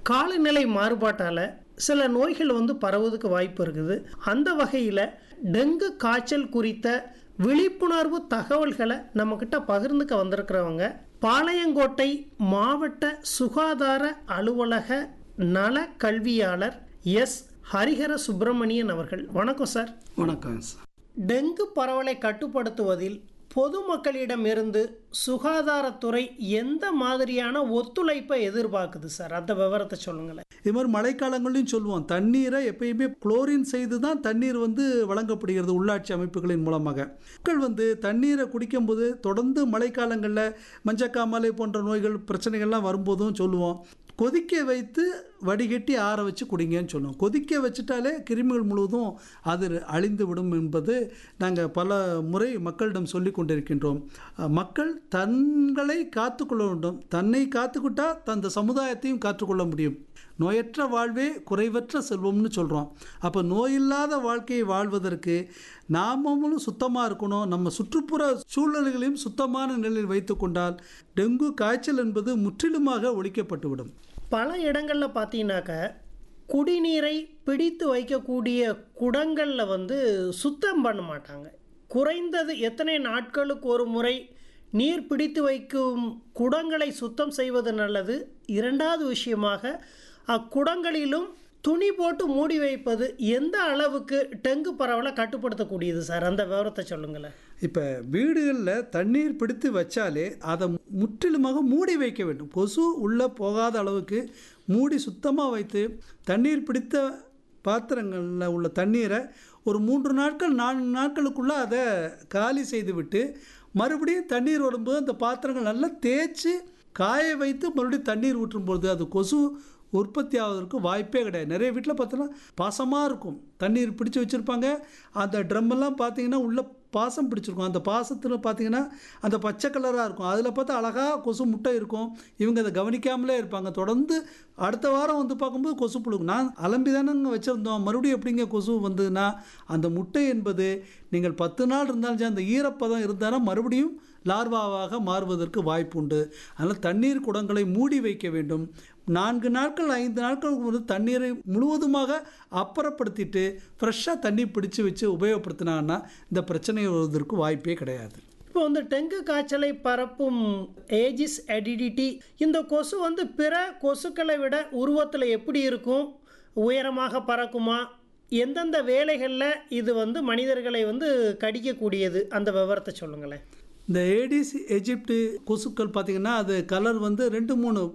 காலநிலை மாறுபாட்டால் சில நோய்கள் வந்து பரவுவதுக்கு வாய்ப்பு இருக்குது அந்த வகையில் டெங்கு காய்ச்சல் குறித்த விழிப்புணர்வு தகவல்களை நம்மக்கிட்ட பகிர்ந்துக்க வந்திருக்கிறவங்க பாளையங்கோட்டை மாவட்ட சுகாதார அலுவலக நல கல்வியாளர் எஸ் ஹரிஹர சுப்பிரமணியன் அவர்கள் வணக்கம் சார் வணக்கம் சார் டெங்கு பரவலை கட்டுப்படுத்துவதில் பொதுமக்களிடமிருந்து சுகாதாரத்துறை எந்த மாதிரியான ஒத்துழைப்பை எதிர்பார்க்குது சார் அந்த விவரத்தை சொல்லுங்களேன் இது மாதிரி மழைக்காலங்களையும் சொல்லுவோம் தண்ணீரை எப்பயுமே குளோரின் செய்து தான் தண்ணீர் வந்து வழங்கப்படுகிறது உள்ளாட்சி அமைப்புகளின் மூலமாக மக்கள் வந்து தண்ணீரை குடிக்கும்போது தொடர்ந்து மழைக்காலங்களில் மஞ்சக்காமலை போன்ற நோய்கள் பிரச்சனைகள்லாம் வரும்போதும் சொல்லுவோம் கொதிக்க வைத்து வடிகட்டி ஆற வச்சு குடிங்கன்னு சொல்லுவோம் கொதிக்க வச்சுட்டாலே கிருமிகள் முழுவதும் அது அழிந்து விடும் என்பது நாங்கள் பல முறை மக்களிடம் சொல்லி கொண்டிருக்கின்றோம் அஹ், மக்கள் தங்களை காத்துக்கொள்ள வேண்டும் தன்னை காத்துக்கிட்டால் அந்த சமுதாயத்தையும் காத்துக்கொள்ள முடியும் நோயற்ற வாழ்வே குறைவற்ற செல்வம்னு சொல்கிறோம் அப்போ நோயில்லாத வாழ்க்கையை வாழ்வதற்கு நாமளும் சுத்தமாக இருக்கணும் நம்ம சுற்றுப்புற சூழ்நிலைகளையும் சுத்தமான நிலையில் வைத்து கொண்டால் டெங்கு காய்ச்சல் என்பது முற்றிலுமாக ஒழிக்கப்பட்டுவிடும் பல இடங்களில் பார்த்தீங்கன்னாக்க குடிநீரை பிடித்து வைக்கக்கூடிய குடங்களில் வந்து சுத்தம் பண்ண மாட்டாங்க குறைந்தது எத்தனை நாட்களுக்கு ஒரு முறை நீர் பிடித்து வைக்கும் குடங்களை சுத்தம் செய்வது நல்லது இரண்டாவது விஷயமாக அக்குடங்களிலும் துணி போட்டு மூடி வைப்பது எந்த அளவுக்கு டெங்கு பரவலை கட்டுப்படுத்தக்கூடியது சார் அந்த விவரத்தை சொல்லுங்களேன் இப்போ வீடுகளில் தண்ணீர் பிடித்து வச்சாலே அதை முற்றிலுமாக மூடி வைக்க வேண்டும் கொசு உள்ளே போகாத அளவுக்கு மூடி சுத்தமாக வைத்து தண்ணீர் பிடித்த பாத்திரங்களில் உள்ள தண்ணீரை ஒரு மூன்று நாட்கள் நான்கு நாட்களுக்குள்ளே அதை காலி செய்துவிட்டு மறுபடியும் தண்ணீர் வரும்போது அந்த பாத்திரங்கள் நல்லா தேய்ச்சி காய வைத்து மறுபடியும் தண்ணீர் ஊற்றும்போது அது கொசு உற்பத்தி ஆவதற்கு வாய்ப்பே கிடையாது நிறைய வீட்டில் பார்த்தோன்னா பாசமாக இருக்கும் தண்ணீர் பிடிச்சி வச்சுருப்பாங்க அந்த ட்ரம்மெல்லாம் பார்த்தீங்கன்னா உள்ளே பாசம் பிடிச்சிருக்கும் அந்த பாசத்தில் பார்த்தீங்கன்னா அந்த பச்சை கலராக இருக்கும் அதில் பார்த்தா அழகாக கொசு முட்டை இருக்கும் இவங்க அதை கவனிக்காமலே இருப்பாங்க தொடர்ந்து அடுத்த வாரம் வந்து பார்க்கும்போது கொசு புழுகும் நான் அலம்பி தானேங்க வச்சுருந்தோம் மறுபடியும் எப்படிங்க கொசு வந்ததுன்னா அந்த முட்டை என்பது நீங்கள் பத்து நாள் இருந்தாலும் சரி, அந்த ஈரப்பதம் இருந்தாலும் மறுபடியும் லார்வாவாக மாறுவதற்கு வாய்ப்பு உண்டு அதனால் தண்ணீர் குடங்களை மூடி வைக்க வேண்டும் நான்கு நாட்கள் ஐந்து நாட்களுக்கு வந்து தண்ணீரை முழுவதுமாக அப்புறப்படுத்திட்டு ஃப்ரெஷ்ஷாக தண்ணி பிடிச்சு வச்சு உபயோகப்படுத்தினாங்கன்னா இந்த பிரச்சனை வருவதற்கு வாய்ப்பே கிடையாது இப்போ வந்து டெங்கு காய்ச்சலை பரப்பும் ஏஜிஸ் அடிடிட்டி இந்த கொசு வந்து பிற கொசுக்களை விட உருவத்தில் எப்படி இருக்கும் உயரமாக பறக்குமா எந்தெந்த வேலைகளில் இது வந்து மனிதர்களை வந்து கடிக்கக்கூடியது அந்த விவரத்தை சொல்லுங்களேன் இந்த ஏடிஸ் எஜிப்டு கொசுக்கள் பார்த்திங்கன்னா அது கலர் வந்து ரெண்டு மூணு